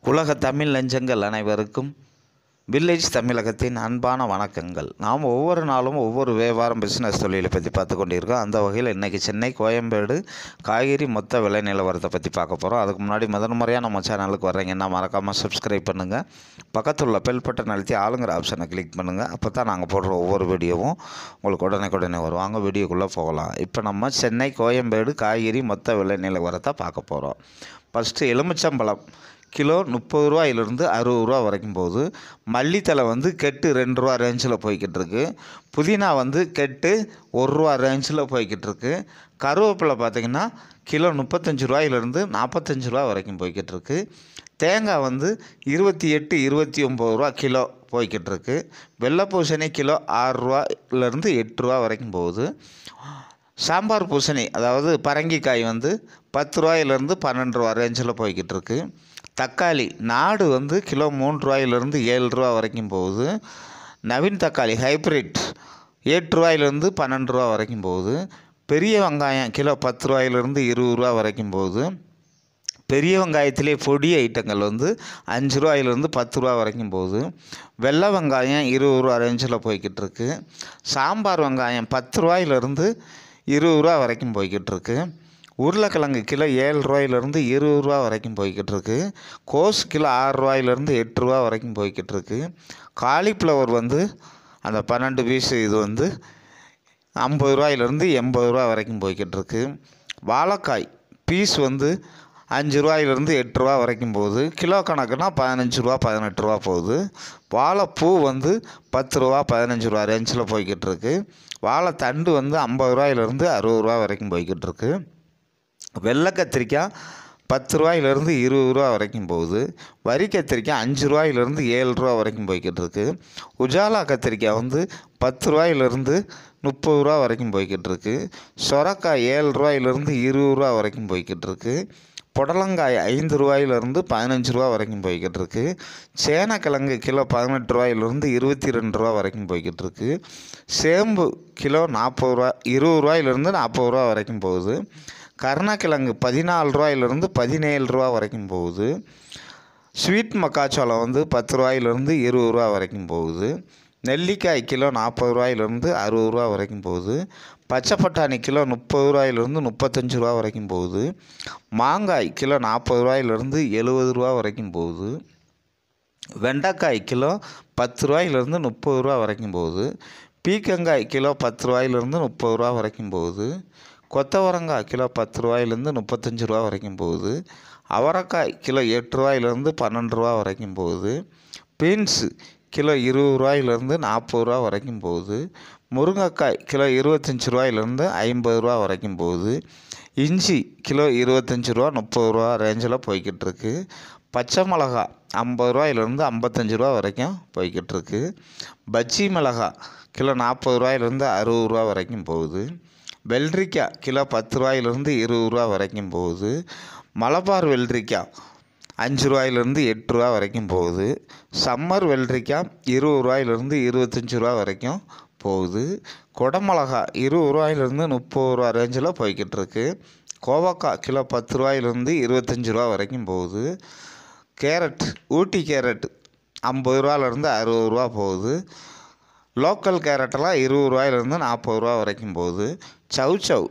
உலக தமிழ் நெஞ்சங்கள் அனைவருக்கும் வில்லேஜ் தமிழகத்தின் அன்பான வணக்கங்கள் நாம் ஒவ்வொரு நாளும் ஒவ்வொரு வியாபாரம் பிஸ்னஸ் தொழிலை பற்றி பார்த்து கொண்டிருக்கோம் அந்த வகையில் இன்றைக்கி சென்னை கோயம்பேடு காய்கறி மொத்த விலை நிலவரத்தை பற்றி பார்க்க போகிறோம் அதுக்கு முன்னாடி முதன் முறையாக நம்ம சேனலுக்கு வர்றீங்கன்னா மறக்காமல் சப்ஸ்கிரைப் பண்ணுங்கள் பக்கத்தில் உள்ள பெல் பட்டன் அழுத்தி ஆளுங்கிற ஆப்ஷனை கிளிக் பண்ணுங்கள் அப்போ தான் நாங்கள் போடுற ஒவ்வொரு வீடியோவும் உங்களுக்கு உடனே உடனே வரும் வாங்க வீடியோக்குள்ளே போகலாம் இப்போ நம்ம சென்னை கோயம்பேடு காய்கறி மொத்த விலை நிலவரத்தை பார்க்க போகிறோம் ஃபஸ்ட்டு எலுமிச்சம்பழம் கிலோ முப்பது ரூபாயிலிருந்து அறுபது ரூபா வரைக்கும் போகுது மல்லித்தலை வந்து கெட்டு ரெண்டு ரூபா ரேஞ்சில் போய்கிட்டு இருக்கு புதினா வந்து கெட்டு ஒரு ரூபா ரேஞ்சில் போய்கிட்டு இருக்கு கருவேப்பிலை பார்த்திங்கன்னா கிலோ முப்பத்தஞ்சு ரூபாயிலிருந்து நாற்பத்தஞ்சு ரூபா வரைக்கும் போய்கிட்டு இருக்கு தேங்காய் வந்து இருபத்தி எட்டு இருபத்தி ஒம்பது ரூபா கிலோ போய்கிட்டு இருக்கு வெள்ளை பூசணி கிலோ ஆறு ரூபாயிலேருந்து எட்டு ரூபா வரைக்கும் போகுது சாம்பார் பூசணி அதாவது பரங்கிக்காய் வந்து பத்து ரூபாயிலேருந்து பன்னெண்டு ரூபா ரேஞ்சில் போய்கிட்டு இருக்கு தக்காளி நாடு வந்து கிலோ மூணு ரூபாயிலேருந்து ஏழு ரூபா வரைக்கும் போகுது நவீன் தக்காளி ஹைப்ரிட் எட்டு ரூபாயிலேருந்து பன்னெண்டு ரூபா வரைக்கும் போகுது பெரிய வெங்காயம் கிலோ பத்து ரூபாயிலேருந்து இருபது ரூபா வரைக்கும் போகுது பெரிய வெங்காயத்திலே பொடி ஐட்டங்கள் வந்து அஞ்சு ரூபாயிலேருந்து பத்து ரூபா வரைக்கும் போகுது வெள்ளை வெங்காயம் இருபது ரூபா ரேஞ்சில் போய்கிட்டு இருக்கு சாம்பார் வெங்காயம் பத்து ரூபாயிலேருந்து இருபது ரூபா வரைக்கும் போய்கிட்டு இருக்கு உருளைக்கிழங்கு கிலோ ஏழு ரூபாயிலேருந்து இருபது ரூபா வரைக்கும் போய்கிட்டு இருக்கு கோஸ் கிலோ ஆறு ரூபாயிலேருந்து எட்டு ரூபா வரைக்கும் போய்கிட்டு இருக்கு காலிஃப்ளவர் வந்து அந்த பன்னெண்டு பீஸ் இது வந்து ஐம்பது ரூபாயிலேருந்து எண்பது ரூபா வரைக்கும் போய்கிட்டு இருக்கு வாழைக்காய் பீஸ் வந்து அஞ்சு ரூபாயிலேருந்து எட்டு ரூபா வரைக்கும் போகுது கிலோ கணக்குனா பதினஞ்சு ரூபா பதினெட்டு ரூபா போகுது வாழைப்பூ வந்து பத்து ரூபா பதினஞ்சு ரூபா ரேஞ்சில் போய்கிட்டு இருக்கு வாழைத்தண்டு வந்து ஐம்பது ரூபாயிலேருந்து அறுபது ரூபா வரைக்கும் போய்கிட்டு இருக்கு வெள்ளை கத்திரிக்காய் பத்து ரூபாயிலேருந்து இருபது ரூபா வரைக்கும் போகுது வரி கத்திரிக்காய் அஞ்சு ரூபாயிலேருந்து ஏழு ரூபா வரைக்கும் போய்கிட்டு இருக்கு உஜாலா கத்திரிக்காய் வந்து பத்து ரூபாயிலேருந்து முப்பது ரூபா வரைக்கும் போய்கிட்டு இருக்கு சொரக்காய் ஏழு ரூபாயிலேருந்து இருபது ரூபா வரைக்கும் போய்கிட்டு இருக்கு புடலங்காய் ஐந்து ரூபாயிலிருந்து பதினஞ்சு ரூபா வரைக்கும் போய்கிட்டு இருக்கு சேனக்கிழங்கு கிலோ பதினெட்டு ரூபாயிலிருந்து இருபத்தி ரெண்டு ரூபா வரைக்கும் போய்கிட்டு இருக்கு சேம்பு கிலோ நாற்பது ரூபா இருபது ரூபாயிலிருந்து நாற்பது ரூபா வரைக்கும் போகுது கருணக்கிழங்கு பதினாலு ரூபாயிலிருந்து பதினேழு ரூபா வரைக்கும் போகுது ஸ்வீட் மக்காச்சோளம் வந்து பத்து ரூபாயிலிருந்து இருபது ரூபா வரைக்கும் போகுது நெல்லிக்காய் கிலோ நாற்பது ரூபாயிலிருந்து அறுபது ரூபா வரைக்கும் போகுது பச்சை பட்டாணி கிலோ முப்பது ரூபாயிலிருந்து முப்பத்தஞ்சு ரூபா வரைக்கும் போகுது மாங்காய் கிலோ நாற்பது ரூபாயிலிருந்து எழுபது ரூபா வரைக்கும் போகுது வெண்டைக்காய் கிலோ பத்து ரூபாயிலிருந்து முப்பது ரூபா வரைக்கும் போகுது பீக்கங்காய் கிலோ பத்து ரூபாயிலிருந்து முப்பது ரூபா வரைக்கும் போகுது கொத்தவரங்காய் கிலோ பத்து ரூபாயிலேருந்து முப்பத்தஞ்சு ரூபா வரைக்கும் போகுது அவரைக்காய் கிலோ எட்டு ரூபாயிலேருந்து பன்னெண்டு ரூபா வரைக்கும் போகுது பீன்ஸு கிலோ இருபது ரூபாயிலேருந்து நாற்பது ரூபா வரைக்கும் போகுது முருங்கைக்காய் கிலோ இருபத்தஞ்சி ரூபாயிலேருந்து ஐம்பது ரூபா வரைக்கும் போகுது இஞ்சி கிலோ இருபத்தஞ்சி ரூபா முப்பது ரூபா ரேஞ்சில் போய்கிட்டு இருக்கு பச்சை மிளகா ஐம்பது ரூபாயிலேருந்து ஐம்பத்தஞ்சு ரூபா வரைக்கும் போய்கிட்டு இருக்கு பஜ்ஜி மிளகா கிலோ நாற்பது ரூபாயிலேருந்து அறுபது ரூபா வரைக்கும் போகுது வெள்ளரிக்காய் கிலோ பத்து ரூபாயிலேருந்து இருபது ரூபா வரைக்கும் போகுது மலபார் வெள்ளரிக்காய் அஞ்சு ரூபாயிலேருந்து எட்டு ரூபா வரைக்கும் போகுது சம்மர் வெள்ளரிக்காய் இருபது ரூபாயிலேருந்து இருபத்தஞ்சி ரூபா வரைக்கும் போகுது குடமிளகா இருபது ரூபாயிலேருந்து முப்பது ரூபா ரேஞ்சில் போய்கிட்டு இருக்கு கோவக்காய் கிலோ பத்து ரூபாயிலேருந்து இருபத்தஞ்சி ரூபா வரைக்கும் போகுது கேரட் ஊட்டி கேரட் ஐம்பது ரூபாலேருந்து அறுபது ரூபா போகுது லோக்கல் கேரட்டெல்லாம் இருபது ரூபாயிலேருந்து நாற்பது ரூபா வரைக்கும் போகுது சவ் சவ்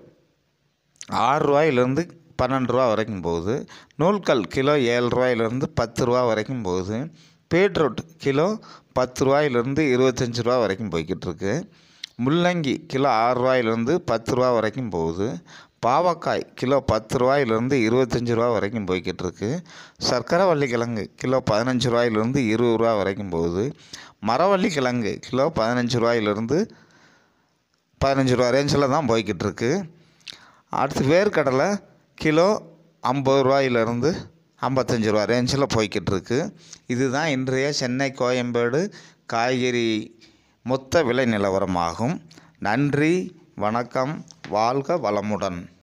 ஆறு ரூபாயிலேருந்து பன்னெண்டு ரூபா வரைக்கும் போகுது நூல்கல் கிலோ ஏழு ரூபாயிலேருந்து பத்து ரூபா வரைக்கும் போகுது பீட்ரூட் கிலோ பத்து ரூபாயிலேருந்து இருபத்தஞ்சி ரூபா வரைக்கும் போய்கிட்டு இருக்கு முள்ளங்கி கிலோ ஆறு ரூபாயிலேருந்து பத்து ரூபா வரைக்கும் போகுது பாவக்காய் கிலோ பத்து ரூபாயிலேருந்து இருபத்தஞ்சி ரூபா வரைக்கும் போய்கிட்டு இருக்கு சர்க்கரைவள்ளி கிழங்கு கிலோ பதினஞ்சு ரூபாயிலேருந்து இருபது ரூபா வரைக்கும் போகுது மரவள்ளி கிழங்கு கிலோ பதினஞ்சு ரூபாயிலேருந்து பதினஞ்சு ரூபா ரேஞ்சில் தான் போய்கிட்டு இருக்கு அடுத்து வேர்க்கடலை கிலோ ஐம்பது ரூபாயிலேருந்து ஐம்பத்தஞ்சு ரூபா ரேஞ்சில் போய்கிட்டு இருக்கு இதுதான் இன்றைய சென்னை கோயம்பேடு காய்கறி மொத்த விலை நிலவரமாகும் நன்றி வணக்கம் வாழ்க வளமுடன்